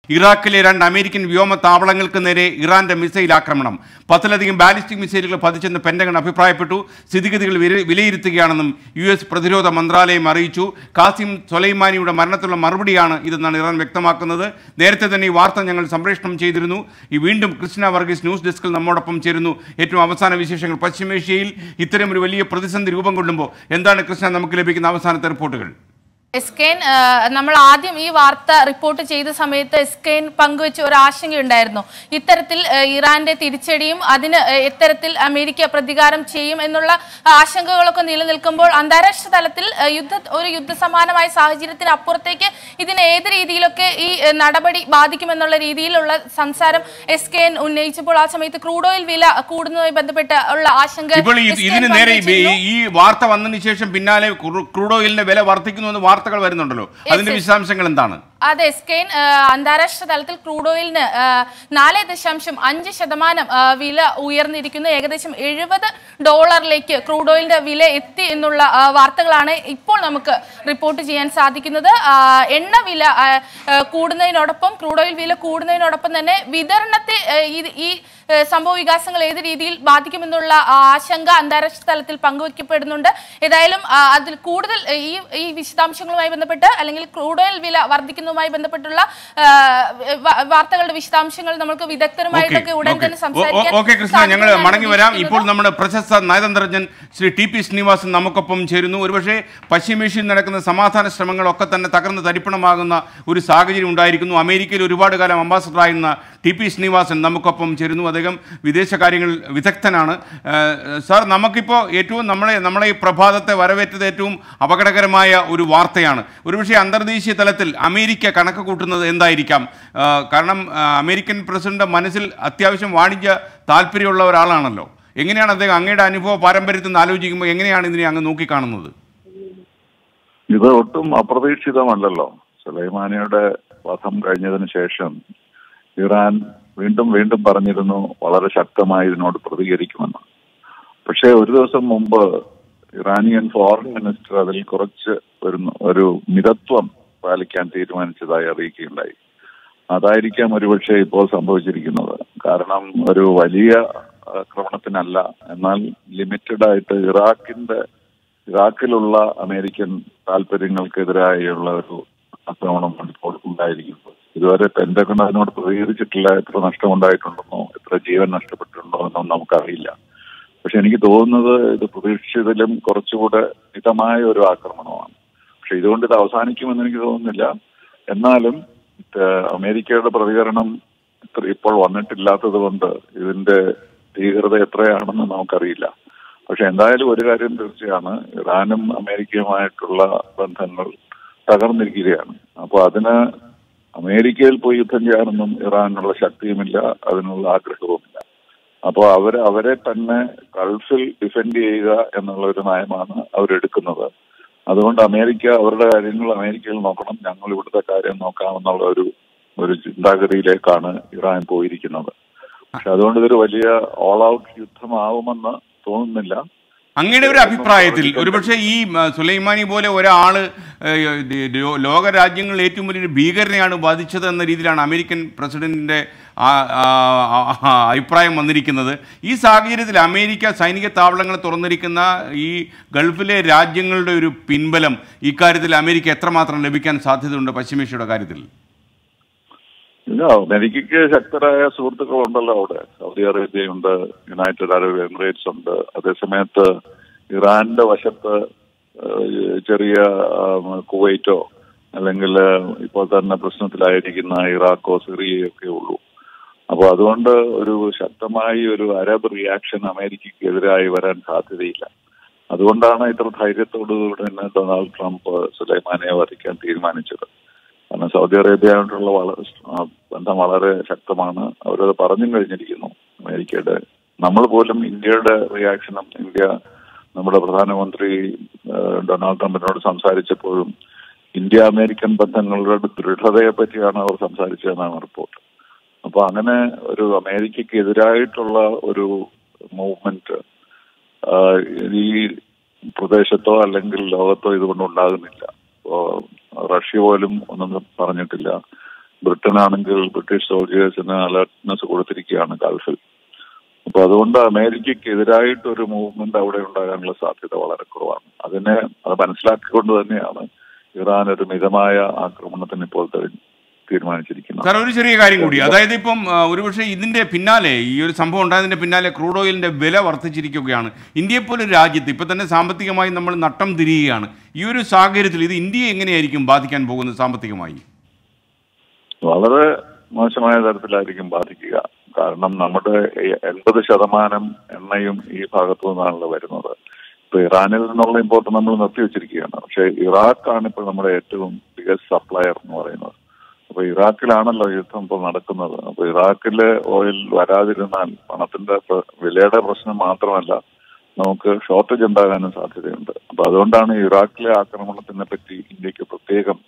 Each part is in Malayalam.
ഇറാഖിലെ രണ്ട് അമേരിക്കൻ വ്യോമ താവളങ്ങൾക്ക് നേരെ ഇറാന്റെ മിസൈൽ ആക്രമണം പത്തിലധികം ബാലിസ്റ്റിക് മിസൈലുകൾ പതിച്ചെന്ന് പെന്റഗൺ അഭിപ്രായപ്പെട്ടു സ്ഥിതിഗതികൾ വില- വിലയിരുത്തുകയാണെന്നും യു എസ് പ്രതിരോധ മന്ത്രാലയം അറിയിച്ചു കാസിം സൊലൈമാനിയുടെ മരണത്തിലുള്ള മറുപടിയാണ് ഇതെന്നാണ് ഇറാൻ വ്യക്തമാക്കുന്നത് നേരത്തെ തന്നെ ഈ വാർത്ത ഞങ്ങൾ സംപ്രേഷണം ചെയ്തിരുന്നു ഈ വീണ്ടും കൃഷ്ണ വർഗീസ് ന്യൂസ് ഡെസ്കിൽ നമ്മോടൊപ്പം ചേരുന്നു ഏറ്റവും അവസാന വിശേഷങ്ങൾ പശ്ചിമേഷ്യയിൽ ഇത്തരം ഒരു വലിയ പ്രതിസന്ധി രൂപം കൊള്ളുമ്പോൾ എന്താണ് കൃഷ്ണ നമുക്ക് ലഭിക്കുന്ന അവസാനത്തെ റിപ്പോർട്ടുകൾ എസ്കെൻ ആ, നമ്മൾ ആദ്യം ഈ വാർത്ത റിപ്പോർട്ട് ചെയ്ത സമയത്ത് എസ്കെൻ പങ്കുവെച്ച ഒരു ആശങ്കയുണ്ടായിരുന്നു ഇത്തരത്തിൽ ആ, ഇറാന്റെ തിരിച്ചടിയും അതിന് ആ, ഇത്തരത്തിൽ അമേരിക്ക പ്രതികാരം ചെയ്യും എന്നുള്ള ആശങ്കകളൊക്കെ നിലനിൽക്കുമ്പോൾ അന്താരാഷ്ട്ര തലത്തിൽ ആ, യുദ്ധ ഒരു യുദ്ധസമാനമായ സാഹചര്യത്തിന് അപ്പുറത്തേക്ക് ഇതിനെ ഏത് രീതിയിലൊക്കെ ഈ ആ, നടപടി ബാധിക്കുമെന്നുള്ള രീതിയിലുള്ള സംസാരം എസ് കെ എൻ ഉന്നയിച്ചപ്പോൾ ആ സമയത്ത് ക്രൂഡ് ഓയിൽ വില കൂടുന്നതുമായി ബന്ധപ്പെട്ട ഉള്ള ആശങ്ക ഇപ്പോൾ ഈ- എസ് കെ എൻ ഇതിന് നേരെ ഈ- പങ്കുവച്ചിരുന്നു. ഈ വാർത്ത വന്നതിന് ശേഷം പിന്നാലെ ക്രൂ- ക്രൂഡ് ഓയിലിന്റെ വില വർദ്ധിക്കുന്നു എന്ന് വാർത്തകൾ വരുന്നുണ്ടല്ലോ അതിന്റെ yes. വിശദാംശങ്ങൾ എന്താണ് അതെ സ്കെയിൻ ആ, അന്താരാഷ്ട്ര തലത്തിൽ ക്രൂഡ് ഓയിലിന് ആ, നാല് ദശാംശം അഞ്ച് ശതമാനം ആ, വില ഉയർന്നിരിക്കുന്നു ഏകദേശം എഴുപത് ഡോളറിലേക്ക് ക്രൂഡ് ഓയിലിന്റെ വില എത്തി എന്നുള്ള ആ, വാർത്തകളാണ് ഇപ്പോൾ നമുക്ക് റിപ്പോർട്ട് ചെയ്യാൻ സാധിക്കുന്നത് ആ, എണ്ണ വില ആ, ആ, കൂടുന്നതിനോടൊപ്പം ക്രൂഡ് ഓയിൽ വില കൂടുന്നതിനോടൊപ്പം തന്നെ വിതരണത്തെ ആ, ഈ- ഈ ആ, സംഭവ വികാസങ്ങൾ ഏത് രീതിയിൽ ബാധിക്കുമെന്നുള്ള ആശങ്ക അന്താരാഷ്ട്ര തലത്തിൽ പങ്കുവയ്ക്കപ്പെടുന്നുണ്ട് ഏതായാലും ആ, അതിൽ കൂടുതൽ ഈ ഈ വിശദാംശങ്ങളുമായി ബന്ധപ്പെട്ട് അല്ലെങ്കിൽ ക്രൂഡ് ഓയിൽ വില വർദ്ധിക്കുന്നതുമായി ബന്ധപ്പെട്ടുള്ള ആ, വ- വാർത്തകളുടെ വിശദാംശങ്ങൾ നമുക്ക് വിദഗ്ധരുമായിട്ടൊക്കെ ഉടൻ തന്നെ സംസാരിക്കാൻ ഓക്കെ കൃഷ്ണ ഞങ്ങൾ സാധിക്കുമെന്നാണ് മടങ്ങി വരാം ഇപ്പോൾ പ്രതീക്ഷിക്കുന്നത്. നമ്മുടെ പ്രശസ്ത നയതന്ത്രജ്ഞൻ ശ്രീ ടി പി ശ്രീനിവാസൻ നമുക്കൊപ്പം ചേരുന്നു ഒരുപക്ഷെ പശ്ചിമേഷ്യയിൽ നടക്കുന്ന സമാധാന ശ്രമങ്ങളൊക്കെ തന്നെ തകർന്ന് തരിപ്പണമാകുന്ന ഒരു സാഹചര്യം ഉണ്ടായിരിക്കുന്നു അമേരിക്കയിൽ ഒരുപാട് കാലം അംബാസഡറായിരുന്ന ടി പി ശ്രീനിവാസൻ നമുക്കൊപ്പം ചേരുന്നു അദ്ദേഹം വിദേശകാര്യങ്ങൾ വിദഗ്ധനാണ് ഏഹ്, സാർ നമുക്കിപ്പോൾ ഏറ്റവും നമ്മളെ നമ്മളെ ഈ പ്രഭാതത്തെ വരവേറ്റത് ഏറ്റവും അപകടകരമായ ഒരു വാർത്തയാണ് ഒരുപക്ഷെ അന്തർദേശീയ തലത്തിൽ അമേരിക്ക കണക്ക് കൂട്ടുന്നത് എന്തായിരിക്കാം ഏഹ്, കാരണം ആ, അമേരിക്കൻ പ്രസിഡന്റ് മനസ്സിൽ അത്യാവശ്യം വാണിജ്യ താല്പര്യമുള്ള ഒരാളാണല്ലോ എങ്ങനെയാണ് അദ്ദേഹം അങ്ങയുടെ അനുഭവ പാരമ്പര്യത്തിൽ നിന്ന് ആലോചിക്കുമ്പോൾ എങ്ങനെയാണ് ഇതിനെ അങ്ങ് നോക്കിക്കാണുന്നത് ഇത് ഒട്ടും അപ്രതീക്ഷിതമല്ലല്ലോ സുലൈമാനിയുടെ വധം കഴിഞ്ഞതിന് ശേഷം ഇറാൻ വീണ്ടും വീണ്ടും പറഞ്ഞിരുന്നു വളരെ ശക്തമായി ഇതിനോട് പ്രതികരിക്കുമെന്ന് പക്ഷേ ഒരു ദിവസം മുമ്പ് ഇറാനിയൻ ഫോറിൻ മിനിസ്റ്റർ അതിൽ കുറച്ച് ഒരു ഒരു മിതത്വം പാലിക്കാൻ തീരുമാനിച്ചതായി അറിയിക്കുകയുണ്ടായി അതായിരിക്കാം ഒരുപക്ഷെ ഇപ്പോൾ സംഭവിച്ചിരിക്കുന്നത് കാരണം ഒരു വലിയ ആക്രമണത്തിനല്ല എന്നാൽ ലിമിറ്റഡ് ആയിട്ട് ഇറാഖിന്റെ ഇറാഖിലുള്ള അമേരിക്കൻ താല്പര്യങ്ങൾക്കെതിരായുള്ള ഒരു ആക്രമണമാണ് ഇപ്പോൾ ഉണ്ടായിരിക്കുന്നത് ഇതുവരെ പെന്റഗൺ അതിനോട് പ്രതികരിച്ചിട്ടില്ല എത്ര നഷ്ടമുണ്ടായിട്ടുണ്ടെന്നോ എത്ര ജീവൻ നഷ്ടപ്പെട്ടിട്ടുണ്ടോ എന്നൊന്നും നമുക്കറിയില്ല പക്ഷെ എനിക്ക് തോന്നുന്നത് ഇത് പ്രതീക്ഷിച്ചതിലും കുറച്ചുകൂടെ മിതമായ ഒരു ആക്രമണമാണ് പക്ഷെ ഇതുകൊണ്ട് ഇത് അവസാനിക്കുമെന്ന് എനിക്ക് തോന്നുന്നില്ല എന്നാലും ഏഹ്, അമേരിക്കയുടെ പ്രതികരണം ഇത്ര ഇപ്പോൾ വന്നിട്ടില്ലാത്തത് കൊണ്ട് ഇതിന്റെ ഭീകരത എത്രയാണെന്ന് നമുക്കറിയില്ല പക്ഷെ എന്തായാലും ഒരു കാര്യം തീർച്ചയാണ് ഇറാനും അമേരിക്കയുമായിട്ടുള്ള ബന്ധങ്ങൾ തകർന്നിരിക്കുകയാണ് അപ്പോൾ അതിന് അമേരിക്കയിൽ പോയി യുദ്ധം ചെയ്യാനൊന്നും ഇറാനുള്ള ശക്തിയുമില്ല അതിനുള്ള ആഗ്രഹവുമില്ല അപ്പോൾ അവർ അവരെ തന്നെ ഗൾഫിൽ ഡിഫെൻഡ് ചെയ്യുക എന്നുള്ള ഒരു നയമാണ് അവരെടുക്കുന്നത് അതുകൊണ്ട് അമേരിക്ക അവരുടെ കാര്യങ്ങൾ അമേരിക്കയിൽ നോക്കണം ഞങ്ങൾ ഇവിടുത്തെ കാര്യം നോക്കാമെന്നുള്ള ഒരു ഒരു ചിന്താഗതിയിലേക്കാണ് ഇറാൻ പോയിരിക്കുന്നത് പക്ഷെ അതുകൊണ്ട് ഇതൊരു വലിയ ഓൾ ഔട്ട് യുദ്ധമാവുമെന്ന് തോന്നുന്നില്ല അങ്ങയുടെ ഒരു അഭിപ്രായത്തിൽ ഒരുപക്ഷെ ഈ ആ, സുലൈമാനി പോലെ ഒരാള് ഏഹ്, ദി- ലോ- ലോക രാജ്യങ്ങളിൽ ഏറ്റവും വലിയൊരു ഭീകരനെയാണ് ബാധിച്ചത് എന്ന രീതിയിലാണ് അമേരിക്കൻ പ്രസിഡന്റിന്റെ ആ- ആ- ആ- അഭിപ്രായം വന്നിരിക്കുന്നത് ഈ സാഹചര്യത്തിൽ അമേരിക്ക സൈനിക താവളങ്ങൾ തുറന്നിരിക്കുന്ന ഈ ഗൾഫിലെ രാജ്യങ്ങളുടെ ഒരു പിൻബലം ഇക്കാര്യത്തിൽ അമേരിക്ക എത്രമാത്രം ലഭിക്കാൻ സാധ്യതയുണ്ട് പശ്ചിമേഷ്യയുടെ കാര്യത്തിൽ ഇല്ല അമേരിക്കയ്ക്ക് ശക്തരായ സുഹൃത്തുക്കളുണ്ടല്ലോ അവിടെ സൗദി അറേബ്യയുണ്ട് യുണൈറ്റഡ് അറബ് എമിറേറ്റ്സ് ഉണ്ട് അതേസമയത്ത് ഇറാന്റെ വശത്ത് ഏഹ്, ചെറിയ ആം, കുവൈറ്റോ അല്ലെങ്കിൽ ഇപ്പോൾ തന്നെ പ്രശ്നത്തിലായിരിക്കുന്ന ഇറാഖോ സിറിയയോ ഒക്കെ ഉള്ളൂ അപ്പോൾ അതുകൊണ്ട് ഒരു ശക്തമായി ഒരു അറബ് റിയാക്ഷൻ അമേരിക്കയ്ക്ക് എതിരായി വരാൻ സാധ്യതയില്ല അതുകൊണ്ടാണ് ഇത്ര ധൈര്യത്തോടുകൂടി തന്നെ ഡൊണാൾഡ് ട്രംപ് സുലൈമാനെ വധിക്കാൻ തീരുമാനിച്ചത് കാരണം സൗദി അറേബ്യയായിട്ടുള്ള വളരെ ആ, ബന്ധം വളരെ ശക്തമാണ് അവരത് പറഞ്ഞും കഴിഞ്ഞിരിക്കുന്നു അമേരിക്കയുടെ നമ്മൾ പോലും ഇന്ത്യയുടെ റിയാക്ഷനും ഇന്ത്യ നമ്മുടെ പ്രധാനമന്ത്രി ആ, ഡൊണാൾഡ് ട്രംപിനോട് സംസാരിച്ചപ്പോഴും ഇന്ത്യ അമേരിക്കൻ ബന്ധങ്ങളുടെ ദൃഢതയെ പറ്റിയാണ് അവർ സംസാരിച്ചതെന്നാണ് റിപ്പോർട്ട് അപ്പൊ അങ്ങനെ ഒരു അമേരിക്കയ്ക്ക് എതിരായിട്ടുള്ള ഒരു മൂവ്മെന്റ് ഈ പ്രദേശത്തോ അല്ലെങ്കിൽ ലോകത്തോ ഇതുകൊണ്ട് ഉണ്ടാകുന്നില്ല ഇപ്പോ റഷ്യ പോലും ഒന്നും പറഞ്ഞിട്ടില്ല ബ്രിട്ടൻ ആണെങ്കിൽ ബ്രിട്ടീഷ് സോൾജേഴ്സിന് അലർട്ട്നെസ് കൊടുത്തിരിക്കുകയാണ് ഗൾഫിൽ അപ്പൊ അതുകൊണ്ട് അമേരിക്കയ്ക്ക് എതിരായിട്ട് ഒരു മൂവ്മെന്റ് അവിടെ ഉണ്ടാകാനുള്ള സാധ്യത വളരെ കുറവാണ് അതിനെ അത് മനസ്സിലാക്കിക്കൊണ്ട് തന്നെയാണ് ഇറാൻ ഒരു മിതമായ ആക്രമണത്തിന് ഇപ്പോൾ തെരഞ്ഞ് തീരുമാനിച്ചിരിക്കുന്നത് സാർ ഒരു ചെറിയ കാര്യം കൂടി അതായത് ഇപ്പം ആ, ഒരുപക്ഷെ ഇതിന്റെ പിന്നാലെ ഈ ഒരു സംഭവം ഉണ്ടായതിന്റെ പിന്നാലെ ക്രൂഡ് ഓയിലിന്റെ വില വർദ്ധിച്ചിരിക്കുകയാണ് ഇന്ത്യയെ പോലെ ഒരു രാജ്യത്ത് ഇപ്പൊ തന്നെ സാമ്പത്തികമായി നമ്മൾ നട്ടം തിരിയുകയാണ് ഈ ഒരു സാഹചര്യത്തിൽ ഇത് ഇന്ത്യയെ എങ്ങനെയായിരിക്കും ബാധിക്കാൻ പോകുന്നത് സാമ്പത്തികമായി വളരെ മോശമായ തരത്തിലായിരിക്കും ബാധിക്കുക കാരണം നമ്മുടെ ഈ എൺപത് ശതമാനം എണ്ണയും ഈ ഭാഗത്തു നിന്നാണല്ലോ വരുന്നത് ഇപ്പൊ ഇറാനിൽ നിന്നുള്ള ഇമ്പോർട്ട് നമ്മൾ നിർത്തിവെച്ചിരിക്കുകയാണ് പക്ഷെ ഇറാഖാണ് ഇപ്പോൾ നമ്മുടെ ഏറ്റവും ബിഗസ്റ്റ് സപ്ലയർ എന്ന് പറയുന്നത് അപ്പൊ ഇറാഖിലാണല്ലോ യുദ്ധം ഇപ്പോൾ നടക്കുന്നത് അപ്പൊ ഇറാഖിലെ ഓയിൽ വരാതിരുന്നാൽ പണത്തിന്റെ പ്ര- വിലയുടെ പ്രശ്നം മാത്രമല്ല നമുക്ക് ഷോർട്ടേജ് ഉണ്ടാകാനും സാധ്യതയുണ്ട് അപ്പൊ അതുകൊണ്ടാണ് ഇറാഖിലെ ആക്രമണത്തിനെ പറ്റി ഇന്ത്യക്ക് പ്രത്യേകം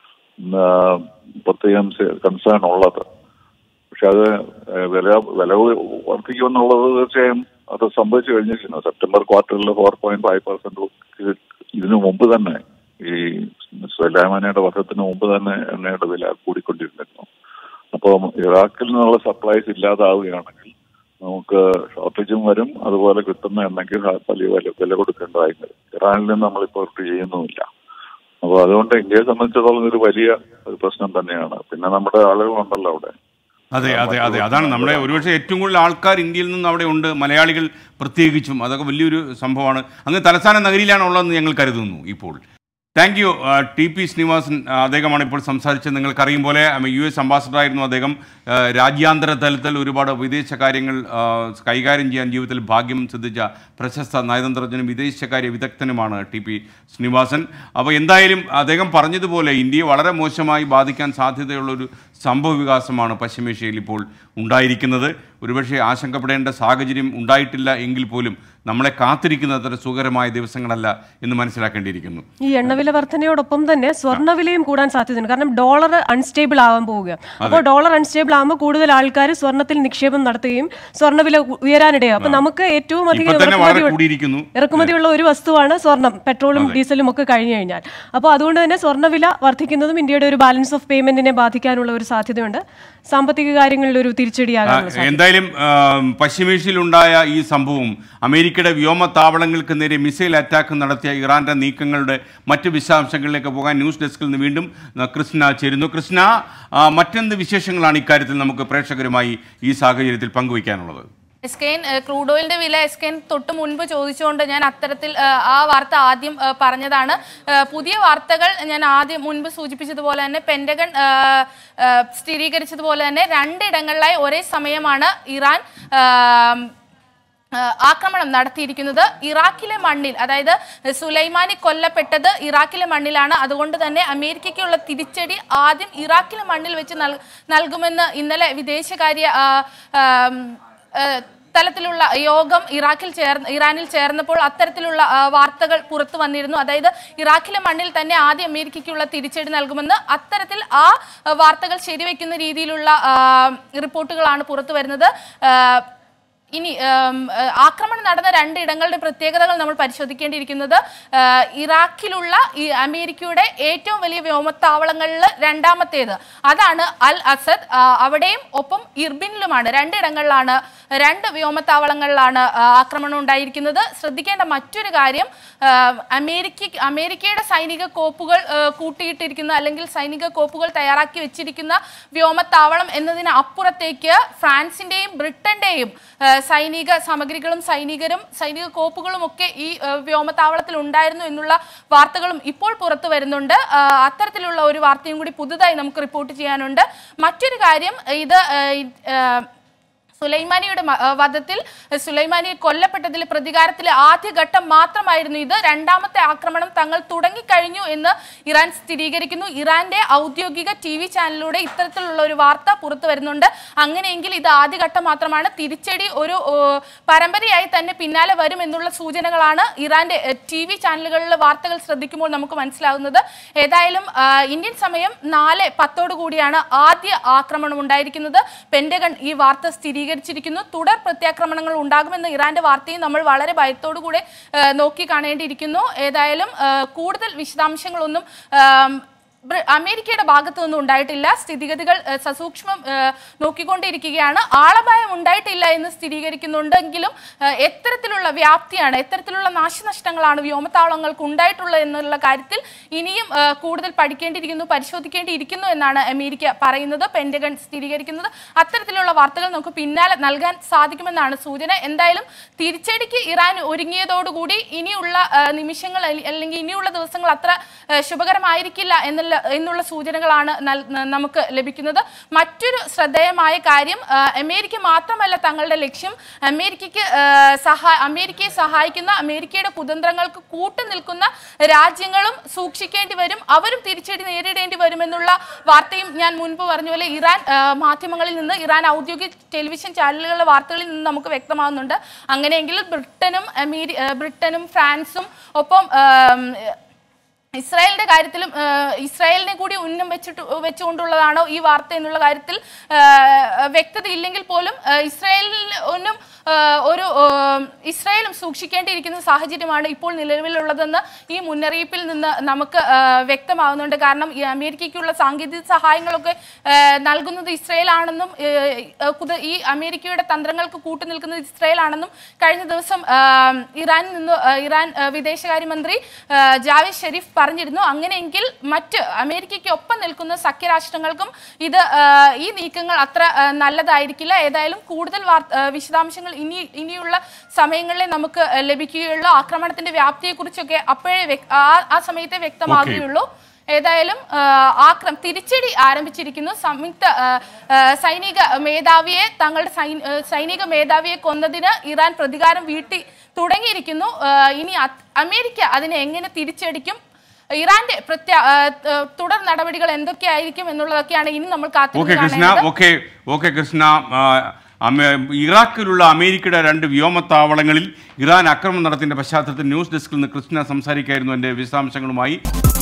ആ, പ്രത്യേകം കൺസേൺ ഉള്ളത് പക്ഷെ അത് ഏഹ്, വില വില വർദ്ധിക്കുമെന്നുള്ളത് തീർച്ചയായും അത് സംഭവിച്ചു കഴിഞ്ഞിരിക്കുന്നു സെപ്റ്റംബർ ക്വാർട്ടറിൽ ഫോർ പോയിന്റ് ഫൈവ് പെർസെന്റ് ഇതിനു മുമ്പ് തന്നെ ഈ സുലൈമാനയുടെ വർഷത്തിന് മുമ്പ് തന്നെ എണ്ണയുടെ വില കൂടിക്കൊണ്ടിരുന്നിരുന്നു അപ്പോൾ ഇറാഖിൽ നിന്നുള്ള സപ്ലൈസ് ഇല്ലാതാവുകയാണെങ്കിൽ നമുക്ക് ഷോർട്ടേജും വരും അതുപോലെ കിട്ടുന്ന എണ്ണയ്ക്ക് വലിയ വില വില കൊടുക്കേണ്ടതായി വരും ഇറാനിൽ നിന്ന് നമ്മൾ ഇമ്പോർട്ട് ചെയ്യുന്നുമില്ല അപ്പോൾ അതുകൊണ്ട് ഇന്ത്യയെ സംബന്ധിച്ചിടത്തോളം ഒരു വലിയ ഒരു പ്രശ്നം തന്നെയാണ് പിന്നെ നമ്മുടെ ആളുകളുണ്ടല്ലോ അവിടെ അതെ അതെ അതെ അതാണ് നമ്മുടെ ഒരുപക്ഷെ ഏറ്റവും കൂടുതൽ ആൾക്കാർ ഇന്ത്യയിൽ നിന്ന് അവിടെ ഉണ്ട് മലയാളികൾ പ്രത്യേകിച്ചും അതൊക്കെ വലിയൊരു സംഭവമാണ് അങ്ങ് തലസ്ഥാന നഗരിയിലാണ് ഉള്ളതെന്ന് ഞങ്ങൾ കരുതുന്നു ഇപ്പോൾ thank you T P Srinivasan ആ, അദ്ദേഹമാണ് ഇപ്പോൾ സംസാരിച്ചത് നിങ്ങൾക്കറിയും പോലെ ഉം, യു എസ് അംബാസഡർ ആയിരുന്നു അദ്ദേഹം ആ, രാജ്യാന്തര തലത്തിൽ ഒരുപാട് വിദേശ കാര്യങ്ങൾ ആ, കൈകാര്യം ചെയ്യാൻ ജീവിതത്തിൽ ഭാഗ്യം സിദ്ധിച്ച പ്രശസ്ത നയതന്ത്രജ്ഞനും വിദേശകാര്യ വിദഗ്ധനുമാണ് ടി പി ശ്രീനിവാസൻ അപ്പോൾ എന്തായാലും അദ്ദേഹം പറഞ്ഞതുപോലെ ഇന്ത്യയെ വളരെ മോശമായി ബാധിക്കാൻ സാധ്യതയുള്ളൊരു സംഭവ വികാസമാണ് പശ്ചിമേഷ്യയിൽ ഇപ്പോൾ ഉണ്ടായിരിക്കുന്നത് ഒരുപക്ഷെ ആശങ്കപ്പെടേണ്ട സാഹചര്യം ഉണ്ടായിട്ടില്ല എങ്കിൽ പോലും നമ്മളെ കാത്തിരിക്കുന്ന അത്ര സുഖകരമായ ദിവസങ്ങളല്ല എന്ന് മനസ്സിലാക്കേണ്ടിയിരിക്കുന്നു ഈ എണ്ണവില വർധനയോടൊപ്പം തന്നെ സ്വർണ്ണവിലയും കൂടാൻ സാധ്യതയുണ്ട് കാരണം ഡോളർ അൺസ്റ്റേബിൾ ആവാൻ പോവുക അപ്പോൾ ഡോളർ അൺസ്റ്റേബിൾ ആകുമ്പോൾ കൂടുതൽ ആൾക്കാർ സ്വർണ്ണത്തിൽ നിക്ഷേപം നടത്തുകയും സ്വർണ്ണവില ഉ- ഉയരാനിടയാവും അപ്പൊ നമുക്ക് ഏറ്റവും അധികം ഇപ്പൊ തന്നെ വളരെ ഇറക്കുമതി കൂടിയിരിക്കുന്നു ഇറക്കുമതിയുള്ള ഒരു വസ്തുവാണ് സ്വർണം പെട്രോളും ഡീസലും ഒക്കെ കഴിഞ്ഞു കഴിഞ്ഞാൽ അപ്പോൾ അതുകൊണ്ട് തന്നെ സ്വർണ്ണവില വർദ്ധിക്കുന്നതും ഇന്ത്യയുടെ ഒരു ബാലൻസ് ഓഫ് പേയ്മെന്റിനെ ബാധിക്കാനുള്ള ഒരു സാധ്യതയുണ്ട് സാമ്പത്തിക കാര്യങ്ങളിൽ ഒരു തിരിച്ചടിയാകാനുള്ള സാധ്യത എന്തായാലും ആം, പശ്ചിമേഷ്യയിലുണ്ടായ ഈ സംഭവം അമേരിക്കയുടെ വ്യോമത്താവളങ്ങൾക്ക് നേരെ മിസൈൽ അറ്റാക്ക് നടത്തിയ ഇറാന്റെ നീക്കങ്ങളുടെ മറ്റ് വിശദാംശങ്ങളിലേക്ക് പോകാൻ ന്യൂസ് ഡെസ്കിൽ നിന്ന് വീണ്ടും ആ, കൃഷ്ണ ചേരുന്നു കൃഷ്ണ ആ, മറ്റെന്ത് വിശേഷങ്ങളാണ് ഇക്കാര്യത്തിൽ നമുക്ക് പ്രേക്ഷകരുമായി ഈ സാഹചര്യത്തിൽ പങ്കുവയ്ക്കാനുള്ളത് എസ്കെയിൻ ക്രൂഡ് ഓയിലിന്റെ വില എസ്കെയിൻ തൊട്ട് മുൻപ് ചോദിച്ചുകൊണ്ട് ഞാൻ അത്തരത്തിൽ ആ, ആ വാർത്ത ആദ്യം ആ, പറഞ്ഞതാണ് ആ, പുതിയ വാർത്തകൾ ഞാൻ ആദ്യം മുൻപ് സൂചിപ്പിച്ചതുപോലെ തന്നെ പെന്റഗൺ ആ, ആ, സ്ഥിരീകരിച്ചതുപോലെ തന്നെ രണ്ടിടങ്ങളിലായി ഒരേ സമയമാണ് ഇറാൻ ആ, ആ, ആക്രമണം നടത്തിയിരിക്കുന്നത് ഇറാഖിലെ മണ്ണിൽ അതായത് സുലൈമാനി കൊല്ലപ്പെട്ടത് ഇറാഖിലെ മണ്ണിലാണ് അതുകൊണ്ട് തന്നെ അമേരിക്കയ്ക്കുള്ള തിരിച്ചടി ആദ്യം ഇറാഖിലെ മണ്ണിൽ വെച്ച് നൽ- നൽകുമെന്ന് ഇന്നലെ വിദേശകാര്യ ആ, ആം, ആ, തലത്തിലുള്ള യോഗം ഇറാഖിൽ ചേർന്ന് ഇറാനിൽ ചേർന്നപ്പോൾ അത്തരത്തിലുള്ള ആ, വാർത്തകൾ പുറത്തു വന്നിരുന്നു അതായത് ഇറാഖിലെ മണ്ണിൽ തന്നെ ആദ്യം അമേരിക്കയ്ക്കുള്ള തിരിച്ചടി നൽകുമെന്ന് അത്തരത്തിൽ ആ ആ, വാർത്തകൾ ശരിവെക്കുന്ന രീതിയിലുള്ള ആ, റിപ്പോർട്ടുകളാണ് പുറത്തു വരുന്നത് ആ, ഇനി ഉം, ഏഹ്, ആക്രമണം നടന്ന രണ്ട് ഇടങ്ങളുടെ പ്രത്യേകതകൾ നമ്മൾ പരിശോധിക്കേണ്ടിയിരിക്കുന്നത് ഏഹ്, ഇറാഖിലുള്ള ഈ അമേരിക്കയുടെ ഏറ്റവും വലിയ വ്യോമത്താവളങ്ങളിൽ രണ്ടാമത്തേത് അതാണ് അൽ അസദ് ആ, അവിടെയും ഒപ്പം ഇർബിനിലുമാണ് രണ്ടിടങ്ങളിലാണ് രണ്ട് വ്യോമത്താവളങ്ങളിലാണ് ആ, ആക്രമണം ഉണ്ടായിരിക്കുന്നത് ശ്രദ്ധിക്കേണ്ട മറ്റൊരു കാര്യം ഏഹ്, അമേരിക്ക അമേരിക്കയുടെ സൈനിക കോപ്പുകൾ ഏഹ്, കൂട്ടിയിട്ടിരിക്കുന്ന അല്ലെങ്കിൽ സൈനിക കോപ്പുകൾ തയ്യാറാക്കി വെച്ചിരിക്കുന്ന വ്യോമത്താവളം എന്നതിന് അപ്പുറത്തേക്ക് ഫ്രാൻസിന്റെയും ബ്രിട്ടന്റെയും ഏഹ്, സൈനിക സാമഗ്രികളും സൈനികരും സൈനിക കോപ്പുകളും ഒക്കെ ഈ ഏഹ്, വ്യോമത്താവളത്തിൽ ഉണ്ടായിരുന്നു എന്നുള്ള വാർത്തകളും ഇപ്പോൾ പുറത്തു വരുന്നുണ്ട് ഏഹ്, അത്തരത്തിലുള്ള ഒരു വാർത്തയും കൂടി പുതുതായി നമുക്ക് റിപ്പോർട്ട് ചെയ്യാനുണ്ട് മറ്റൊരു കാര്യം ഇത് ഏഹ്, ഏഹ്, സുലൈമാനിയുടെ മ- ആ, വധത്തിൽ സുലൈമാനിയെ കൊല്ലപ്പെട്ടതിൽ പ്രതികാരത്തിലെ ആദ്യഘട്ടം മാത്രമായിരുന്നു ഇത് രണ്ടാമത്തെ ആക്രമണം തങ്ങൾ തുടങ്ങിക്കഴിഞ്ഞു എന്ന് ഇറാൻ സ്ഥിരീകരിക്കുന്നു ഇറാന്റെ ഔദ്യോഗിക ടി വി ചാനലിലൂടെ ഇത്തരത്തിലുള്ള ഒരു വാർത്ത പുറത്തു വരുന്നുണ്ട് അങ്ങനെയെങ്കിൽ ഇത് ആദ്യഘട്ടം മാത്രമാണ് തിരിച്ചടി ഒരു ഓ, പരമ്പരയായി തന്നെ പിന്നാലെ വരും എന്നുള്ള സൂചനകളാണ് ഇറാന്റെ ടി വി ചാനലുകളിലെ വാർത്തകൾ ശ്രദ്ധിക്കുമ്പോൾ നമുക്ക് മനസ്സിലാകുന്നത് ഏതായാലും ആ, ഇന്ത്യൻ സമയം നാല് പത്തോടു കൂടിയാണ് ആദ്യ ആക്രമണം ഉണ്ടായിരിക്കുന്നത് പെന്റഗൺ ഈ വാർത്ത സ്ഥിരീകരിച്ചിരിക്കുന്നു തുടർ പ്രത്യാക്രമണങ്ങൾ ഉണ്ടാകുമെന്ന് ഇറാന്റെ വാർത്തയും നമ്മൾ വളരെ ഭയത്തോടു കൂടെ ആ, നോക്കി കാണേണ്ടിയിരിക്കുന്നു ഏതായാലും ആ, കൂടുതൽ വിശദാംശങ്ങളൊന്നും ആം, ബ്ര- അമേരിക്കയുടെ ഭാഗത്തു നിന്നും ഉണ്ടായിട്ടില്ല സ്ഥിതിഗതികൾ ഏഹ്, സസൂക്ഷ്മം ഏഹ്, നോക്കിക്കൊണ്ടിരിക്കുകയാണ് ആളപായം ഉണ്ടായിട്ടില്ല എന്ന് സ്ഥിരീകരിക്കുന്നുണ്ടെങ്കിലും ഏഹ്, എത്തരത്തിലുള്ള വ്യാപ്തിയാണ് എത്തരത്തിലുള്ള നാശനഷ്ടങ്ങളാണ് വ്യോമത്താവളങ്ങൾക്ക് ഉണ്ടായിട്ടുള്ളത് എന്നുള്ള കാര്യത്തിൽ ഇനിയും ഏഹ്, കൂടുതൽ പഠിക്കേണ്ടിയിരിക്കുന്നു പരിശോധിക്കേണ്ടിയിരിക്കുന്നു എന്നാണ് അമേരിക്ക പറയുന്നത് പെന്റഗൺ സ്ഥിരീകരിക്കുന്നത് അത്തരത്തിലുള്ള വാർത്തകൾ നമുക്ക് പിന്നാലെ നൽകാൻ സാധിക്കുമെന്നാണ് സൂചന എന്തായാലും തിരിച്ചടിക്ക് ഇറാൻ ഒരുങ്ങിയതോടുകൂടി ഇനിയുള്ള ഏഹ്, നിമിഷങ്ങൾ അല്ലെ- അല്ലെങ്കിൽ ഇനിയുള്ള ദിവസങ്ങൾ അത്ര ഏഹ്, ശുഭകരമായിരിക്കില്ല എന്നുള്ള എന്നുള്ള സൂചനകളാണ് നൽ- ന- നമുക്ക് ലഭിക്കുന്നത് മറ്റൊരു ശ്രദ്ധേയമായ കാര്യം ഏഹ്, അമേരിക്ക മാത്രമല്ല തങ്ങളുടെ ലക്ഷ്യം അമേരിക്കയ്ക്ക് ഏഹ്, സഹാ അമേരിക്കയെ സഹായിക്കുന്ന അമേരിക്കയുടെ കുതന്ത്രങ്ങൾക്ക് കൂട്ടുനിൽക്കുന്ന രാജ്യങ്ങളും സൂക്ഷിക്കേണ്ടി വരും അവരും തിരിച്ചടി നേരിടേണ്ടി വരുമെന്നുള്ള വാർത്തയും ഞാൻ മുൻപ് പറഞ്ഞ പോലെ ഇറാൻ ഏഹ്, മാധ്യമങ്ങളിൽ നിന്ന് ഇറാൻ ഔദ്യോഗിക ടെലിവിഷൻ ചാനലുകളുടെ വാർത്തകളിൽ നിന്ന് നമുക്ക് വ്യക്തമാകുന്നുണ്ട് അങ്ങനെയെങ്കിൽ ബ്രിട്ടനും അമേരി ഏഹ്, ബ്രിട്ടനും ഫ്രാൻസും ഒപ്പം ഏം, ഇസ്രായേലിന്റെ കാര്യത്തിലും ഏഹ്, ഇസ്രായേലിനെ കൂടി ഉന്നം വെച്ചിട്ട് വെച്ചുകൊണ്ടുള്ളതാണോ ഈ വാർത്ത എന്നുള്ള കാര്യത്തിൽ ഏഹ്, വ്യക്തത ഇല്ലെങ്കിൽ പോലും ഏഹ്, ഇസ്രായേലിനും ഏഹ്, ഒരു ഏഹ്, ഇസ്രായേലും സൂക്ഷിക്കേണ്ടിയിരിക്കുന്ന സാഹചര്യമാണ് ഇപ്പോൾ നിലവിലുള്ളതെന്ന് ഈ മുന്നറിയിപ്പിൽ നിന്ന് നമുക്ക് ഏഹ്, വ്യക്തമാകുന്നുണ്ട് കാരണം ഈ അമേരിക്കയ്ക്കുള്ള സാങ്കേതിക സഹായങ്ങളൊക്കെ ഏഹ്, നൽകുന്നത് ഇസ്രായേൽ ആണെന്നും ഏഹ്, ഏഹ്, കുത- ഈ അമേരിക്കയുടെ തന്ത്രങ്ങൾക്ക് കൂട്ടുനിൽക്കുന്നത് ഇസ്രായേൽ ആണെന്നും കഴിഞ്ഞ ദിവസം ഏഹ്, ഇറാനിൽ നിന്ന് ഏഹ്, ഇറാൻ ഏഹ്, വിദേശകാര്യമന്ത്രി ഏഹ്, ജാവേദ് ഷെരീഫ് പറഞ്ഞിരുന്നു അങ്ങനെയെങ്കിൽ മറ്റ് അമേരിക്കയ്ക്ക് ഒപ്പം നിൽക്കുന്ന സഖ്യരാഷ്ട്രങ്ങൾക്കും ഇത് ഏഹ്, ഈ നീക്കങ്ങൾ അത്ര ഏഹ്, നല്ലതായിരിക്കില്ല ഏതായാലും കൂടുതൽ വാർത്ത ഏഹ്, വിശദാംശങ്ങൾ ഇനി ഇനിയുള്ള സമയങ്ങളിൽ നമുക്ക് ഏഹ്, ലഭിക്കുകയുള്ളൂ ആക്രമണത്തിന്റെ വ്യാപ്തിയെക്കുറിച്ചൊക്കെ അപ്പോഴേ വ്യക്- ആ ആ സമയത്തെ വ്യക്തമാകുകയുള്ളൂ ഏതായാലും ഏഹ്, ആക്രം തിരിച്ചടി ആരംഭിച്ചിരിക്കുന്നു സംയുക്ത ഏഹ്, ഏഹ്, സൈനിക മേധാവിയെ തങ്ങളുടെ സൈ- ഏഹ്, സൈനിക മേധാവിയെ കൊന്നതിന് ഇറാൻ പ്രതികാരം വീട്ടി തുടങ്ങിയിരിക്കുന്നു ഏഹ്, ഇനി അത്- അമേരിക്ക അതിനെ എങ്ങനെ തിരിച്ചടിക്കും ഇറാന്റെ പ്രത്യ ഏഹ്, ഏഹ്, തുടർ നടപടികൾ എന്തൊക്കെയായിരിക്കും എന്നുള്ളതൊക്കെയാണ് ഇനി നമ്മൾ ഓക്കെ കാത്തിരുന്ന് കൃഷ്ണ കാണേണ്ടത് ഓക്കെ ഓക്കെ കൃഷ്ണ ആ, അമേ- ഇറാഖിലുള്ള അമേരിക്കയുടെ രണ്ട് വ്യോമത്താവളങ്ങളിൽ ഇറാൻ ആക്രമണം നടത്തിയതിന്റെ പശ്ചാത്തലത്തിൽ ന്യൂസ് ഡെസ്കിൽ നിന്ന് കൃഷ്ണ സംസാരിക്കായിരുന്നു എൻ്റെ വിശദാംശങ്ങളുമായി